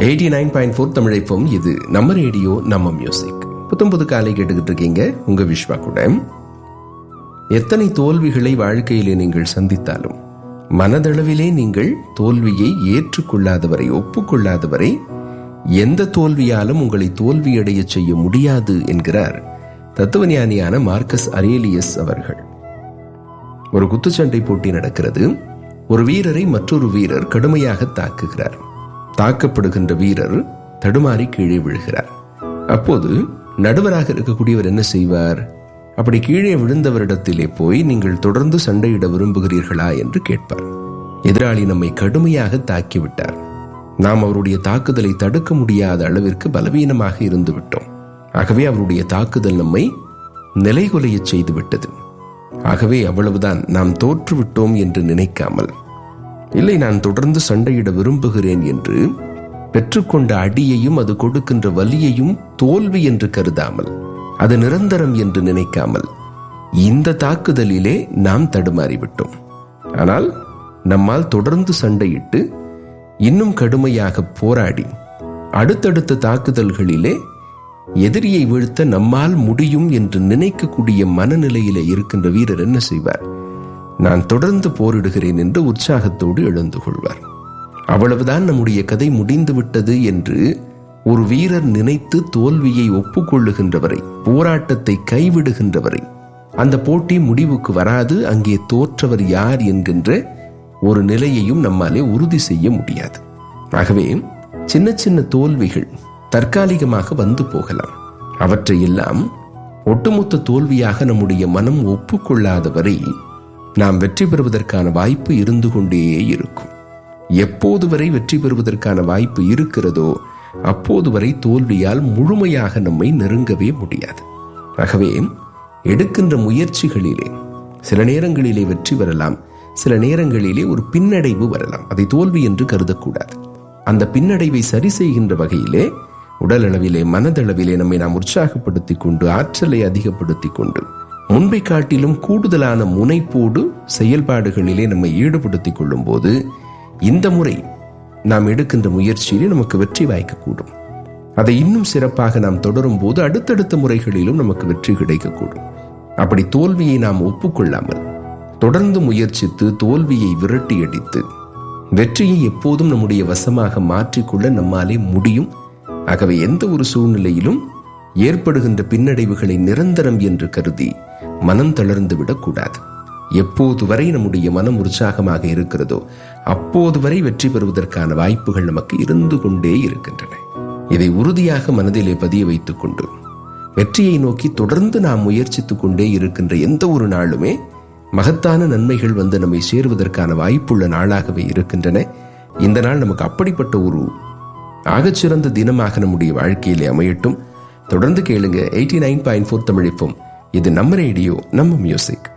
eighty nine point four தமிழைப்போம் இது நம்ம ரேடியோ நம்ம மியூசிக் புத்தம் புது காலை கேட்டுக்கிட்டு இருக்கீங்க உங்க விஸ்வா கூட எத்தனை தோல்விகளை வாழ்க்கையிலே நீங்கள் சந்தித்தாலும் மனதளவிலே நீங்கள் தோல்வியை ஏற்றுக்கொள்ளாதவரை ஒப்புக்கொள்ளாதவரை எந்த தோல்வியாலும் உங்களை தோல்வியடைய செய்ய முடியாது என்கிறார் தத்துவஞானியான மார்க்கஸ் அரேலியஸ் அவர்கள் ஒரு குத்துச்சண்டை போட்டி நடக்கிறது ஒரு வீரரை மற்றொரு வீரர் கடுமையாக தாக்குகிறார் தாக்கப்படுகின்ற வீரர் தடுமாறி கீழே விழுகிறார் அப்போது நடுவராக இருக்கக்கூடியவர் என்ன செய்வார் அப்படி கீழே விழுந்தவரிடத்திலே போய் நீங்கள் தொடர்ந்து சண்டையிட விரும்புகிறீர்களா என்று கேட்பார் எதிராளி நம்மை கடுமையாக தாக்கிவிட்டார் நாம் அவருடைய தாக்குதலை தடுக்க முடியாத அளவிற்கு பலவீனமாக இருந்து விட்டோம் ஆகவே அவருடைய தாக்குதல் நம்மை நிலைகுலைய செய்து விட்டது ஆகவே அவ்வளவுதான் நாம் தோற்றுவிட்டோம் என்று நினைக்காமல் இல்லை நான் தொடர்ந்து சண்டையிட விரும்புகிறேன் என்று பெற்றுக்கொண்ட அடியையும் அது கொடுக்கின்ற வலியையும் தோல்வி என்று கருதாமல் அது நிரந்தரம் என்று நினைக்காமல் இந்த தாக்குதலிலே நாம் தடுமாறிவிட்டோம் ஆனால் நம்மால் தொடர்ந்து சண்டையிட்டு இன்னும் கடுமையாக போராடி அடுத்தடுத்த தாக்குதல்களிலே எதிரியை வீழ்த்த நம்மால் முடியும் என்று நினைக்கக்கூடிய மனநிலையிலே இருக்கின்ற வீரர் என்ன செய்வார் நான் தொடர்ந்து போரிடுகிறேன் என்று உற்சாகத்தோடு எழுந்து கொள்வார் அவ்வளவுதான் நம்முடைய கதை முடிந்து விட்டது என்று ஒரு வீரர் நினைத்து தோல்வியை ஒப்புக்கொள்ளுகின்றவரை போராட்டத்தை கைவிடுகின்றவரை அந்த போட்டி முடிவுக்கு வராது அங்கே தோற்றவர் யார் என்கின்ற ஒரு நிலையையும் நம்மாலே உறுதி செய்ய முடியாது ஆகவே சின்ன சின்ன தோல்விகள் தற்காலிகமாக வந்து போகலாம் அவற்றை எல்லாம் ஒட்டுமொத்த தோல்வியாக நம்முடைய மனம் ஒப்புக்கொள்ளாத வரை நாம் வெற்றி பெறுவதற்கான வாய்ப்பு இருந்து கொண்டே இருக்கும் எப்போது வரை வெற்றி பெறுவதற்கான வாய்ப்பு இருக்கிறதோ அப்போது வரை தோல்வியால் முழுமையாக நம்மை நெருங்கவே முடியாது ஆகவே எடுக்கின்ற முயற்சிகளிலே சில நேரங்களிலே வெற்றி வரலாம் சில நேரங்களிலே ஒரு பின்னடைவு வரலாம் அதை தோல்வி என்று கருதக்கூடாது அந்த பின்னடைவை சரி செய்கின்ற வகையிலே உடல் அளவிலே மனதளவிலே நம்மை நாம் உற்சாகப்படுத்திக் கொண்டு ஆற்றலை அதிகப்படுத்திக் கொண்டு முன்பை காட்டிலும் கூடுதலான முனைப்போடு செயல்பாடுகளிலே நம்மை ஈடுபடுத்திக் கொள்ளும் போது இந்த முறை நாம் எடுக்கின்ற முயற்சியிலே நமக்கு வெற்றி வாய்க்கக்கூடும் அதை இன்னும் சிறப்பாக நாம் தொடரும் போது அடுத்தடுத்த முறைகளிலும் நமக்கு வெற்றி கிடைக்கக்கூடும் அப்படி தோல்வியை நாம் ஒப்புக்கொள்ளாமல் தொடர்ந்து முயற்சித்து தோல்வியை விரட்டி அடித்து வெற்றியை எப்போதும் நம்முடைய வசமாக மாற்றிக்கொள்ள நம்மாலே முடியும் ஆகவே எந்த ஒரு சூழ்நிலையிலும் ஏற்படுகின்ற பின்னடைவுகளை நிரந்தரம் என்று கருதி மனம் தளர்ந்து விடக்கூடாது எப்போது வரை நம்முடைய மனம் உற்சாகமாக இருக்கிறதோ அப்போது வரை வெற்றி பெறுவதற்கான வாய்ப்புகள் நமக்கு இருந்து கொண்டே இருக்கின்றன இதை உறுதியாக மனதிலே பதிய வைத்துக் கொண்டு வெற்றியை நோக்கி தொடர்ந்து நாம் முயற்சித்துக் கொண்டே இருக்கின்ற எந்த ஒரு நாளுமே மகத்தான நன்மைகள் வந்து நம்மை சேருவதற்கான வாய்ப்புள்ள நாளாகவே இருக்கின்றன இந்த நாள் நமக்கு அப்படிப்பட்ட ஒரு ஆகச்சிறந்த தினமாக நம்முடைய வாழ்க்கையிலே அமையட்டும் தொடர்ந்து கேளுங்க எயிட்டி நைன் பாயிண்ட் ஃபோர் தமிழிப்போம் இது நம்ம ரேடியோ நம்ம மியூசிக்